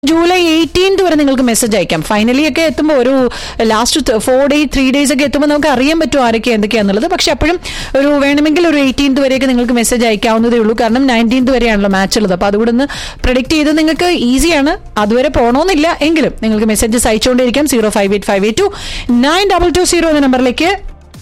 July eighteenth വരെ നിങ്ങൾക്ക് message അയക്കാം ഫൈനലി ഒക്കെ എത്തുമ്പോൾ ഒരു last four day three days ഒക്കെ എത്തുമ്പോൾ നമുക്ക് അറിയാൻ പറ്റും ആരൊക്കെ എന്തൊക്കെയാന്നുള്ളത് പക്ഷെ അപ്പോഴും ഒരു വേണമെങ്കിൽ ഒരു എയ്റ്റീൻത് വരെയൊക്കെ നിങ്ങൾക്ക് മെസ്സേജ് അയക്കാവുന്നതേ ഉള്ളൂ കാരണം നയൻറ്റീൻത് വരെയാണല്ലോ മാച്ച് ഉള്ളത് അപ്പോൾ അതുകൂടെ ഒന്ന് പ്രഡിക്റ്റ് ചെയ്ത് നിങ്ങൾക്ക് ഈസിയാണ് അതുവരെ പോകണമെന്നില്ല എങ്കിലും നിങ്ങൾക്ക് മെസ്സേജസ് അയച്ചുകൊണ്ടിരിക്കാം zero five eight five eight two nine double two zero എന്ന നമ്പറിലേക്ക്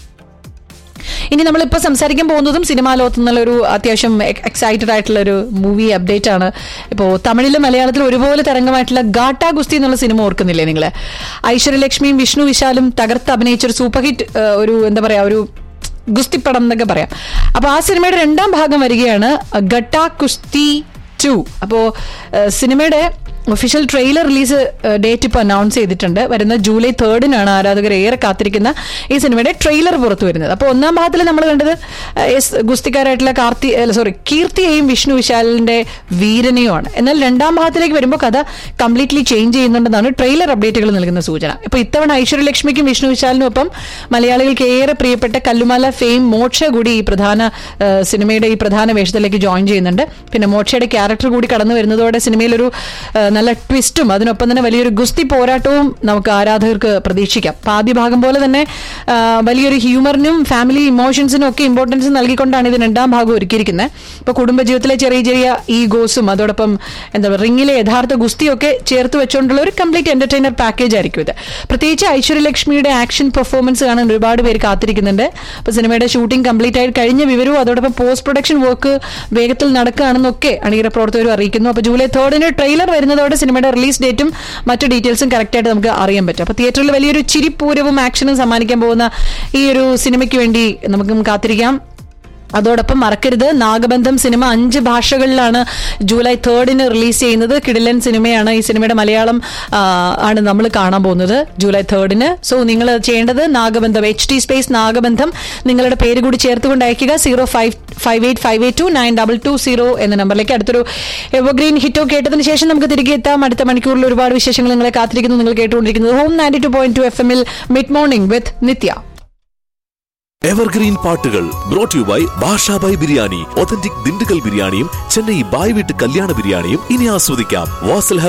ഇനി നമ്മളിപ്പോൾ സംസാരിക്കാൻ പോകുന്നതും സിനിമാ ലോകത്ത് നിന്നുള്ള ഒരു അത്യാവശ്യം എക്സൈറ്റഡ് ആയിട്ടുള്ള ഒരു മൂവി അപ്ഡേറ്റ് ആണ് ഇപ്പോൾ തമിഴിലും മലയാളത്തിലും ഒരുപോലെ തരംഗമായിട്ടുള്ള ഗാട്ട ഗുസ്തി എന്നുള്ള സിനിമ ഓർക്കുന്നില്ലേ നിങ്ങൾ ഐശ്വര്യലക്ഷ്മിയും വിഷ്ണു വിശാലും തകർത്ത് അഭിനയിച്ച ഒരു സൂപ്പർ ഹിറ്റ് ഒരു എന്താ പറയാ ഒരു ഗുസ്തിപ്പടം എന്നൊക്കെ പറയാം അപ്പൊ ആ സിനിമയുടെ രണ്ടാം ഭാഗം വരികയാണ് ഗട്ട കുസ്തി ടു അപ്പോ ഏഹ്, സിനിമയുടെ ഒഫീഷ്യൽ ട്രെയിലർ റിലീസ് ഡേറ്റ് ഇപ്പോൾ അനൗൺസ് ചെയ്തിട്ടുണ്ട് വരുന്ന ജൂലൈ തേർഡിനാണ് ആരാധകർ ഏറെ കാത്തിരിക്കുന്ന ഈ സിനിമയുടെ ട്രെയിലർ പുറത്തു വരുന്നത് അപ്പോൾ ഒന്നാം ഭാഗത്തിൽ നമ്മൾ കണ്ടത് ഏഹ്, എസ് ഗുസ്തിക്കാരായിട്ടുള്ള കാർത്തി സോറി കീർത്തിയെയും വിഷ്ണു വിശാലിന്റെ വീരനെയുമാണ് എന്നാൽ രണ്ടാം ഭാഗത്തിലേക്ക് വരുമ്പോൾ കഥ കംപ്ലീറ്റ്ലി ചേഞ്ച് ചെയ്യുന്നുണ്ടെന്നാണ് ട്രെയിലർ അപ്ഡേറ്റുകൾ നൽകുന്ന സൂചന ഇപ്പോൾ ഇത്തവണ ഐശ്വര്യലക്ഷ്മിക്കും വിഷ്ണു വിശാലിനും ഒപ്പം മലയാളികൾക്ക് ഏറെ പ്രിയപ്പെട്ട കല്ലുമാല ഫെയിം മോക്ഷ കൂടി ഈ പ്രധാന ഏഹ്, സിനിമയുടെ ഈ പ്രധാന വേഷത്തിലേക്ക് ജോയിൻ ചെയ്യുന്നുണ്ട് പിന്നെ മോക്ഷയുടെ ക്യാരക്ടർ കൂടി കടന്നു വരുന്നതോടെ സിനിമയിലൊരു ഏഹ്, നല്ല ട്വിസ്റ്റും അതിനൊപ്പം തന്നെ വലിയൊരു ഗുസ്തി പോരാട്ടവും നമുക്ക് ആരാധകർക്ക് പ്രതീക്ഷിക്കാം അപ്പൊ ആദ്യ ഭാഗം പോലെ തന്നെ ആ, വലിയൊരു ഹ്യൂമറിനും ഫാമിലി ഇമോഷൻസിനും ഒക്കെ ഇമ്പോർട്ടൻസ് നൽകിക്കൊണ്ടാണ് ഇത് രണ്ടാം ഭാഗം ഒരുക്കിയിരിക്കുന്നത് ഇപ്പൊ കുടുംബജീവിതത്തിലെ ചെറിയ ചെറിയ ഈ ഗോസും അതോടൊപ്പം എന്താ പറയുക റിങ്ങിലെ യഥാർത്ഥ ഗുസ്തിയൊക്കെ ചേർത്ത് വെച്ചുകൊണ്ടുള്ള ഒരു കംപ്ലീറ്റ് എന്റർടൈനർ പാക്കേജ് ആയിരിക്കും ഇത് പ്രത്യേകിച്ച് ഐശ്വര്യലക്ഷ്മിയുടെ ആക്ഷൻ പെർഫോമൻസ് കാണാൻ ഒരുപാട് പേര് കാത്തിരിക്കുന്നുണ്ട് അപ്പൊ സിനിമയുടെ ഷൂട്ടിംഗ് കംപ്ലീറ്റ് ആയി കഴിഞ്ഞ വിവരവും അതോടൊപ്പം പോസ്റ്റ് പ്രൊഡക്ഷൻ വർക്ക് വേഗത്തിൽ നടക്കുകയാണെന്നൊക്കെ അണിയറ പ്രവർത്തകർ അറിയിക്കുന്നു അപ്പൊ ജൂലൈ തേർഡിന് ട്രെയിലർ വരുന്നതോടെ സിനിമയുടെ റിലീസ് ഡേറ്റും മറ്റു ഡീറ്റെയിൽസും കറക്റ്റ് ആയിട്ട് നമുക്ക് അറിയാൻ പറ്റും അപ്പൊ തിയേറ്ററിൽ വലിയൊരു ചിരിപ്പൂരവും ആക്ഷനും സമ്മാനിക്കാൻ പോകുന്ന ഈ ഒരു സിനിമയ്ക്ക് വേണ്ടി നമുക്ക് കാത്തിരിക്കാം അതോടൊപ്പം മറക്കരുത് നാഗബന്ധം സിനിമ അഞ്ച് ഭാഷകളിലാണ് ജൂലൈ തേർഡിന് റിലീസ് ചെയ്യുന്നത് കിടിലൻ സിനിമയാണ് ഈ സിനിമയുടെ മലയാളം ആ, ആണ് നമ്മൾ കാണാൻ പോകുന്നത് ജൂലൈ തേർഡിന് സോ നിങ്ങൾ ചെയ്യേണ്ടത് Nagabandham H T space Nagabandham നിങ്ങളുടെ പേര് കൂടി ചേർത്തുകൊണ്ട് അയക്കുക zero five five eight five eight two nine double two zero എന്ന നമ്പറിലേക്ക് അടുത്തൊരു എവർഗ്രീൻ ഹിറ്റോ കേട്ടതിന് ശേഷം നമുക്ക് തിരികെ എത്താം അടുത്ത മണിക്കൂറിൽ ഒരുപാട് വിശേഷങ്ങൾ നിങ്ങളെ കാത്തിരിക്കുന്നു നിങ്ങൾ കേട്ടുകൊണ്ടിരിക്കുന്നത് home ninety two point two F എമ്മിൽ മിഡ് മോർണിംഗ് വിത്ത് നിത്യ എവർഗ്രീൻ പാട്ടുകൾ brought you by Bashabhai biryani authentic Dindigul ബിരിയാണിയും ചെന്നൈ ബായ് വീട്ട് കല്യാണ ബിരിയാണിയും ഇനി ആസ്വദിക്കാം വാസൽ